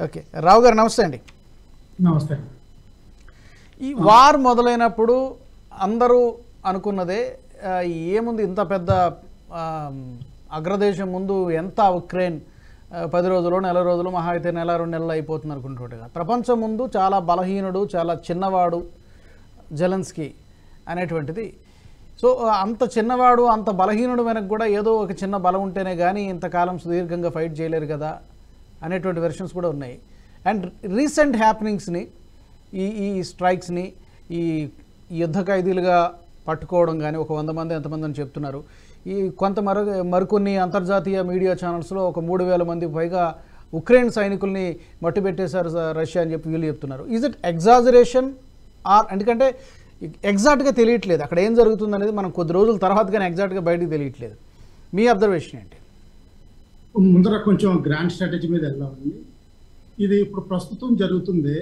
Okay రావు గారు నమస్తే అండి నమస్తే ఈ వార్ మొదలైనప్పుడు అందరూ అనుకున్నదే ఆ, ఏముంది ఇంత పెద్ద ఆ, అగ్రదేశం ముందు ఎంత ఉక్రెయిన్ ఆ, పది రోజులు నెల రోజులు మహా అయితే నెల రెండు నెలలు అయిపోతుంది అనుకుంటుండగా ప్రపంచం ముందు చాలా బలహీనుడు చాలా చిన్నవాడు జెలెన్స్కీ అనేటువంటిది సో అంత చిన్నవాడు అంత బలహీనుడు వెనక కూడా ఏదో ఒక చిన్న బలం ఉంటేనే కానీ ఇంతకాలం సుదీర్ఘంగా ఫైట్ చేయలేరు కదా అనేటువంటి వెర్షన్స్ కూడా ఉన్నాయి అండ్ రీసెంట్ హ్యాపెనింగ్స్ని ఈ ఈ స్ట్రైక్స్ని ఈ యుద్ధ ఖైదీలుగా పట్టుకోవడం కానీ ఒక వంద మంది ఎంతమంది అని చెప్తున్నారు ఈ కొంత మరు మరికొన్ని అంతర్జాతీయ మీడియా ఛానల్స్లో ఒక మూడు వేల మంది పైగా ఉక్రెయిన్ సైనికుల్ని మట్టుబెట్టేశారు స- రష్యా అని చెప్పి వీళ్ళు చెప్తున్నారు ఈజ్ ఇట్ ఎగ్జాజరేషన్ ఆర్ ఎందుకంటే ఎగ్జాక్ట్గా తెలియట్లేదు అక్కడ ఏం జరుగుతుంది అనేది మనం కొద్ది రోజుల తర్వాత కానీ ఎగ్జాక్ట్గా బయటికి తెలియట్లేదు మీ అబ్జర్వేషన్ ఏంటి ముందర కొంచెం గ్రాండ్ స్ట్రాటజీ మీద వెళ్ళాలండి ఇది ఇప్పుడు ప్రస్తుతం జరుగుతుంది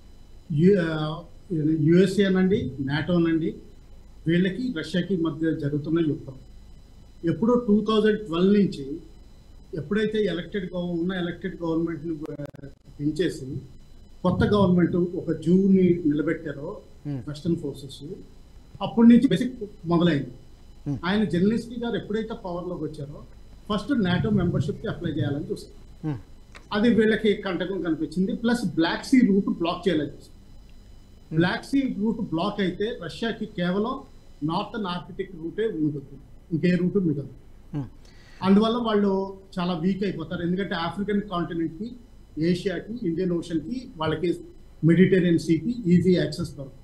యుఎస్ఏ అనండి నాటో అనండి వీళ్ళకి రష్యాకి మధ్య జరుగుతున్న యుద్ధం ఎప్పుడో టూ థౌజండ్ ట్వెల్వ్ నుంచి ఎప్పుడైతే ఎలక్టెడ్ ఉన్న ఎలక్టెడ్ గవర్నమెంట్ని పెంచేసి కొత్త గవర్నమెంట్ ఒక జూని నిలబెట్టారో Hmm. వెస్టర్న్ ఫోర్సెస్ అప్పటి నుంచి బేసిక్ మొదలైంది Hmm. ఆయన జెల్నిస్కీ గారు ఎప్పుడైతే పవర్లోకి వచ్చారో ఫస్ట్ నాటో మెంబర్షిప్కి అప్లై చేయాలని చూస్తారు Hmm. అది వీళ్ళకి కంటకం కనిపించింది plus block sea route block చేయాలని చూస్తారు బ్లాక్ సీ రూట్ బ్లాక్ అయితే రష్యాకి కేవలం నార్థన్ ఆర్కిటిక్ రూటే మిగులుతుంది ఇంకే రూట్ మిగలదు Hmm. అందువల్ల వాళ్ళు చాలా వీక్ అయిపోతారు ఎందుకంటే ఆఫ్రికన్ కాంటినెంట్ కి ఏషియాకి ఇండియన్ ఓషన్ కి వాళ్ళకి మెడిటేరియన్ సీకి ఈజీ యాక్సెస్ దొరుకుతుంది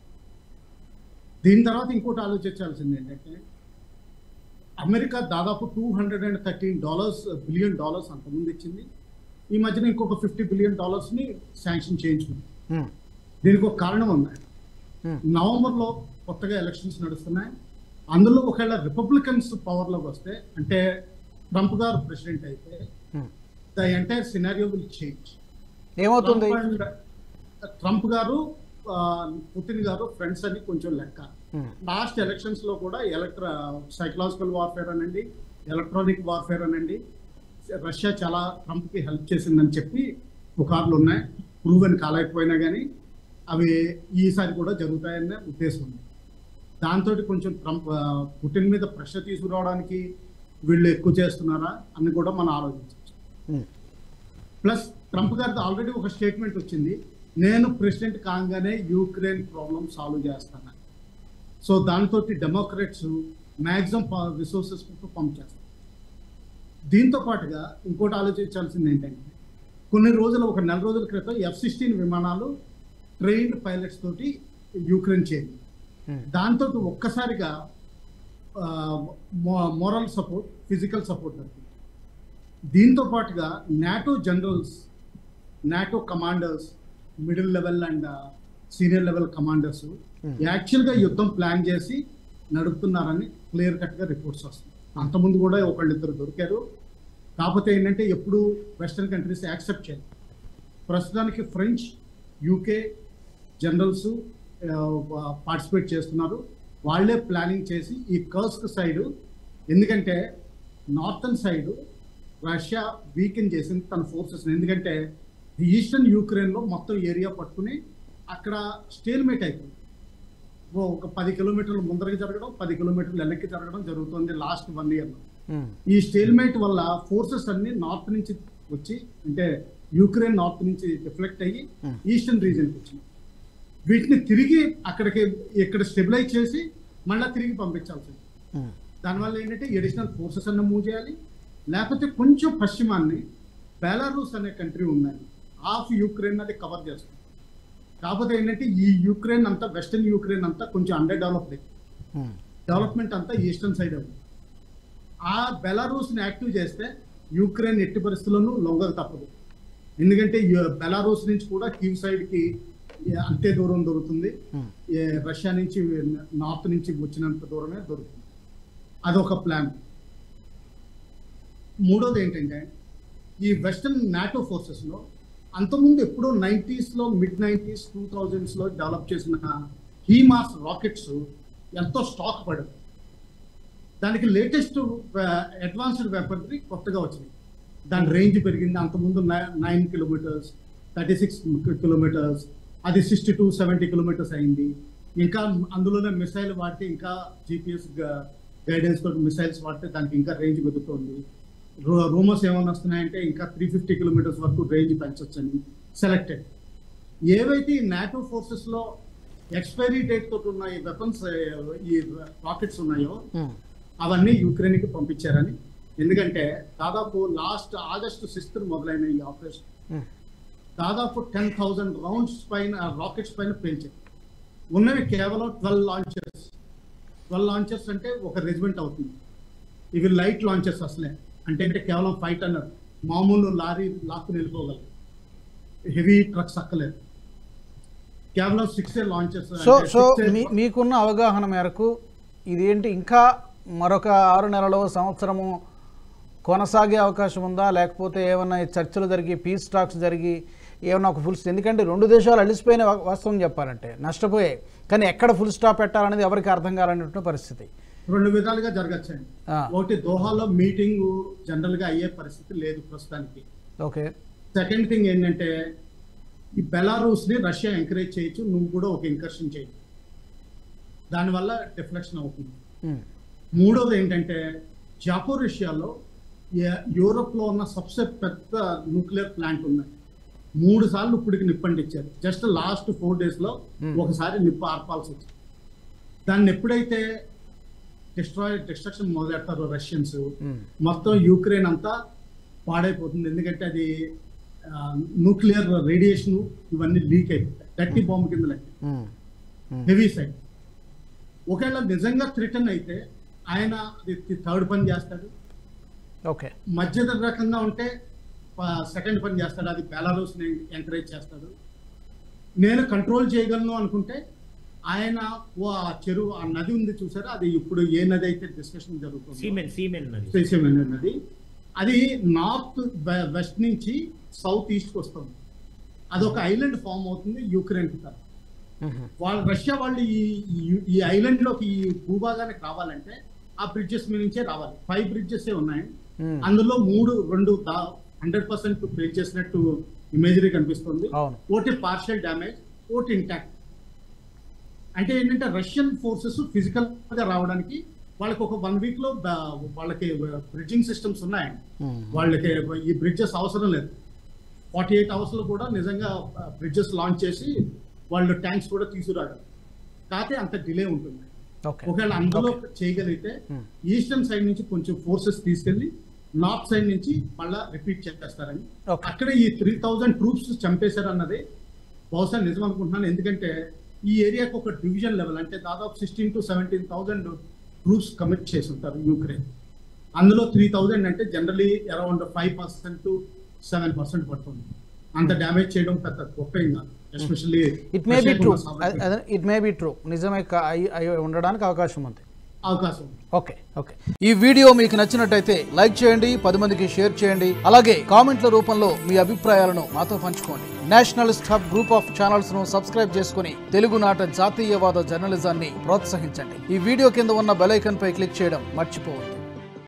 దీని తర్వాత ఇంకోటి ఆలోచించాల్సింది ఏంటంటే అమెరికా దాదాపు two hundred and thirteen dollars billion dollars అంతకుముందు ఇచ్చింది ఈ మధ్యన ఇంకొక ఫిఫ్టీ బిలియన్ డాలర్స్ ని శాంక్షన్ చేయించుకుంది Hmm. దీనికి ఒక కారణం ఉంది Hmm. నవంబర్లో కొత్తగా ఎలక్షన్స్ నడుస్తున్నాయి అందులో ఒకవేళ రిపబ్లికన్స్ పవర్లోకి వస్తే అంటే ట్రంప్ గారు ప్రెసిడెంట్ అయితే Hmm. The entire scenario will change ఏమవుతుంది ట్రంప్ గారు ఆ, పుతిన్ గారు ఫ్రెండ్స్ అని కొంచెం లెక్క Hmm. లాస్ట్ ఎలక్షన్స్ లో కూడా ఎలక్ట్రా సైకలాజికల్ వార్ఫేర్ అనండి ఎలక్ట్రానిక్ వార్ఫేర్ అనండి రష్యా చాలా ట్రంప్ కి హెల్ప్ చేసిందని చెప్పి పుకార్లు ఉన్నాయి ప్రూవెన్ కాలేకపోయినా కానీ అవి ఈసారి కూడా జరుగుతాయనే ఉద్దేశం ఉంది దాంతో కొంచెం ట్రంప్ ఆ, పుటిన్ మీద ప్రెషర్ తీసుకురావడానికి వీళ్ళు ఎక్కువ చేస్తున్నారా అని కూడా మనం ఆలోచించవచ్చు Hmm. ప్లస్ ట్రంప్ గారిది ఆల్రెడీ ఒక స్టేట్మెంట్ వచ్చింది నేను ప్రెసిడెంట్ కాగానే యూక్రెయిన్ ప్రాబ్లం సాల్వ్ చేస్తాను సో దాంతో డెమోక్రాట్స్ మ్యాక్సిమం రిసోర్సెస్ పంప్ చేస్తారు దీంతో పాటుగా ఇంకోటి ఆలోచించాల్సింది ఏంటంటే కొన్ని రోజులు ఒక నెల రోజుల క్రితం ఎఫ్ సిక్స్టీన్ విమానాలు ట్రైన్డ్ పైలట్స్ తోటి యూక్రెయిన్ చేరింది Hmm. దాంతో ఒక్కసారిగా మోరల్ సపోర్ట్ ఫిజికల్ సపోర్ట్ దొరికింది దీంతో పాటుగా NATO generals NATO commanders middle level and senior level commanders యాక్చువల్గా యుద్ధం ప్లాన్ చేసి నడుపుతున్నారని క్లియర్ కట్గా రిపోర్ట్స్ వస్తాయి అంతకుముందు కూడా ఒకళ్ళిద్దరు దొరికారు కాకపోతే ఏంటంటే ఎప్పుడు వెస్టర్న్ కంట్రీస్ యాక్సెప్ట్ చేయాలి ప్రస్తుతానికి ఫ్రెంచ్ యూకే జనరల్స్ పార్టిసిపేట్ చేస్తున్నారు వాళ్ళే ప్లానింగ్ చేసి ఈ కర్స్క్ సైడ్ ఎందుకంటే నార్థన్ సైడ్ రష్యా వీకెన్ చేసింది తన ఫోర్సెస్ ఎందుకంటే ఈస్టర్న్ యూక్రెయిన్ లో మొత్తం ఏరియా పట్టుకుని అక్కడ స్టేల్మేట్ అయిపోయింది ఓ ఒక పది కిలోమీటర్లు ముందరకి జరగడం పది కిలోమీటర్లు వెనక్కి జరగడం జరుగుతుంది లాస్ట్ వన్ ఇయర్ లో Hmm. ఈ స్టేల్మేట్ వల్ల ఫోర్సెస్ అన్ని నార్త్ నుంచి వచ్చి అంటే యూక్రెయిన్ నార్త్ నుంచి రిఫ్లెక్ట్ అయ్యి Hmm. ఈస్టర్న్ రీజన్కి వచ్చింది వీటిని తిరిగి అక్కడికి ఇక్కడ స్టెబిలైజ్ చేసి మళ్ళీ తిరిగి పంపించాల్సింది Hmm. దానివల్ల ఏంటంటే ఎడిషనల్ ఫోర్సెస్ అన్న మూవ్ చేయాలి లేకపోతే కొంచెం పశ్చిమాన్ని బెలారూస్ అనే కంట్రీ ఉందండి హాఫ్ యూక్రెయిన్ అది కవర్ చేస్తుంది కాకపోతే ఏంటంటే ఈ యూక్రెయిన్ అంతా వెస్టర్న్ యూక్రెయిన్ అంతా కొంచెం అండర్ డెవలప్డ్ Hmm. డెవలప్మెంట్ అంతా ఈస్టర్న్ సైడ్ ఉంది ఆ బెలారూస్ని యాక్టివ్ చేస్తే యూక్రెయిన్ ఎట్టి పరిస్థితుల్లోనూ లొంగక తప్పదు ఎందుకంటే యు- బెలారూస్ నుంచి కూడా కీవ్ సైడ్కి అంతే దూరం దొరుకుతుంది Hmm. ఏ రష్యా నుంచి నార్త్ నుంచి వచ్చినంత దూరమే దొరుకుతుంది అదొక ప్లాన్ మూడోది ఏంటంటే ఈ వెస్టర్న్ నాటో ఫోర్సెస్లో అంతకుముందు ఎప్పుడో నైంటీస్లో మిడ్ నైంటీస్ టూ థౌజండ్స్లో డెవలప్ చేసిన హీమార్స్ రాకెట్స్ ఎంతో స్టాక్ పడదు దానికి లేటెస్ట్ అడ్వాన్స్డ్ వెపనరీ కొత్తగా వచ్చినాయి దాని రేంజ్ పెరిగింది అంతకుముందు nine kilometres thirty six kilometres అది సిక్స్టీ టూ సెవెంటీ కిలోమీటర్స్ అయింది ఇంకా అందులోనే మిసైల్ వాడితే ఇంకా జీపీఎస్ గైడెన్స్ తోటి మిసైల్స్ వాడితే దానికి ఇంకా రేంజ్ పెరుగుతుంది రూమర్స్ ఏమైనా వస్తున్నాయంటే ఇంకా త్రీ ఫిఫ్టీ కిలోమీటర్స్ వరకు రేంజ్ పెంచొచ్చని సెలెక్టెడ్ ఏవైతే ఈ నాటో ఫోర్సెస్ లో ఎక్స్పైరీ డేట్ తోటి ఉన్న ఈ వెపన్స్ ఈ రాకెట్స్ ఉన్నాయో ఉమ్, అవన్నీ యుక్రెయిన్ కి పంపించారని ఎందుకంటే దాదాపు లాస్ట్ ఆగస్టు సిక్స్త్ మొదలైన ఈ ఆపరేషన్ ఉమ్, దాదాపు టెన్ థౌసండ్ రౌండ్స్ పైన రాకెట్స్ పైన పెంచారు ఉన్నవి కేవలం ట్వెల్వ్ లాంచర్స్ ట్వెల్వ్ లాంచర్స్ అంటే ఒక రెజిమెంట్ అవుతుంది ఇవి లైట్ లాంచర్స్ అసలే అంటే అంటే కేవలం ఫైవ్ అన్నారు మామూలు లారీ లాక్కుని వెళ్ళిపోగలరు హెవీ ట్రక్స్ అక్కలేదు కేవలం సిక్స్ లాంచర్స్ సో సో మీ మీకున్న అవగాహన మేరకు ఇదేంటి ఇంకా మరొక ఆరు నెలలో సంవత్సరము కొనసాగే అవకాశం ఉందా లేకపోతే ఏమన్నా ఈ చర్చలు జరిగి పీస్ టాక్స్ జరిగి ఏమన్నా ఒక ఫుల్ ఎందుకంటే రెండు దేశాలు అలిసిపోయిన వా- వాస్తవం చెప్పాలంటే నష్టపోయాయి కానీ ఎక్కడ ఫుల్ స్టాప్ పెట్టాలనేది ఎవరికి అర్థం కాలనేటువంటి పరిస్థితి రెండు విధాలుగా జరగచ్చండి ఆ, ఒకటి దోహాలో మీటింగ్ జనరల్ గా అయ్యే పరిస్థితి లేదు ప్రస్తుతానికి ఓకే సెకండ్ థింగ్ ఏంటంటే ఈ బెలారూస్ ని రష్యా ఎంకరేజ్ చేయొచ్చు నువ్వు కూడా ఒక ఇంకర్షన్ చేయొచ్చు దానివల్ల డిఫ్లెక్షన్ అవుతుంది ఉమ్, మూడోది ఏంటంటే జాపోరిషియాలో యూరోప్ లో ఉన్న సబ్సె పెద్ద న్యూక్లియర్ ప్లాంట్ ఉన్నాయి మూడు సార్లు ఇప్పటికి నిప్పండిచ్చారు జస్ట్ లాస్ట్ ఫోర్ డేస్ లో Hmm. ఒకసారి నిప్పు ఆర్పాల్సి వచ్చింది దాన్ని ఎప్పుడైతే డిస్ట్రాయ్ డిస్ట్రక్షన్ మొదలెడతారో రష్యన్స్ ఉమ్, మొత్తం యూక్రెయిన్ అంతా పాడైపోతుంది ఎందుకంటే అది న్యూక్లియర్ రేడియేషన్ ఇవన్నీ లీక్ అయిపోతాయి గట్టి బాంబు కింద లెక్క ఉమ్, ఉమ్, హెవీ సైడ్ ఒకవేళ నిజంగా థ్రిటన్ అయితే ఆయన థర్డ్ పని చేస్తాడు ఓకే మధ్య రకంగా ఉంటే సెకండ్ పని చేస్తాడు అది బెలారూస్ ని ఎంకరేజ్ చేస్తాడు నేను కంట్రోల్ చేయగలను అనుకుంటే ఆయన ఓ ఆ చెరువు ఆ నది ఉంది చూసారా అది ఇప్పుడు ఏ నది అయితే డిస్కషన్ జరుగుతుంది సీమెన్ సీమెన్ నది శ్రీశైలం నది అది నార్త్ వెస్ట్ నుంచి సౌత్ ఈస్ట్ కి వస్తుంది అదొక ఐలాండ్ ఫామ్ అవుతుంది యూక్రెయిన్ కి తర్వాత ఉహు, వాళ్ళు రష్యా వాళ్ళు ఈ ఈ- ఈ ఐలాండ్ లోకి ఈ భూభాగానికి రావాలంటే ఆ బ్రిడ్జెస్ మీద నుంచే రావాలి ఫైవ్ బ్రిడ్జెస్ ఉన్నాయి ఉమ్, అందులో మూడు రెండు హండ్రెడ్ పర్సెంట్ బ్రేక్ చేసినట్టు ఇమేజరీ కనిపిస్తుంది అవును ఒకటి పార్షియల్ డ్యామేజ్ ఒకటి ఇంటాక్ట్ అంటే ఏంటంటే రష్యన్ ఫోర్సెస్ ఫిజికల్ గా రావడానికి వాళ్ళకి ఒక వన్ వీక్ లో బ- వాళ్ళకి బ్రిడ్జింగ్ సిస్టమ్స్ ఉన్నాయండి ఉమ్, వాళ్ళకి ఈ బ్రిడ్జెస్ అవసరం లేదు ఫార్టీ ఎయిట్ అవర్స్ లో కూడా నిజంగా బ్రిడ్జెస్ లాంచ్ చేసి వాళ్ళు ట్యాంక్స్ కూడా తీసుకురాగలరు కాకపోతే అంత డిలే ఉంటుంది ఓకే ఒకవేళ అందులో చేయగలిగితే Hmm. ఈస్టర్న్ సైడ్ నుంచి కొంచెం ఫోర్సెస్ తీసుకెళ్లి నార్త్ సైడ్ నుంచి మళ్ళా రిపీట్ చేస్తారని Okay. అక్కడ ఈ త్రీ థౌజండ్ ట్రూప్స్ చంపేశారు అన్నది బహుశా నిజం అనుకుంటున్నాను ఎందుకంటే ఈ ఏరియాకి ఒక డివిజన్ లెవెల్ అంటే దాదాపు sixteen to seventeen thousand troops commit చేసి ఉంటారు యూక్రెయిన్ అందులో త్రీ థౌజండ్ అంటే generally around five percent to seven percent పడుతుంది అంత డ్యామేజ్ చేయడం పెద్ద గొప్ప ఏం కాదు especially it may be true it may be true నిజమే కా- అయి- అయి ఉండడానికి అవకాశం ఉంది అవకాశం ఉంది. ఓకే ఓకే ఈ వీడియో మీకు నచ్చినట్టయితే లైక్ చేయండి పది మందికి షేర్ చేయండి అలాగే కామెంట్ల రూపంలో మీ అభిప్రాయాలను మాతో పంచుకోండి nationalist hub group of channels ను సబ్స్క్రైబ్ చేసుకుని తెలుగునాట జాతీయవాద జర్నలిజాన్ని ప్రోత్సహించండి ఈ వీడియో కింద ఉన్న బెల్ ఐకాన్ పై క్లిక్ చేయడం మర్చిపోవద్దు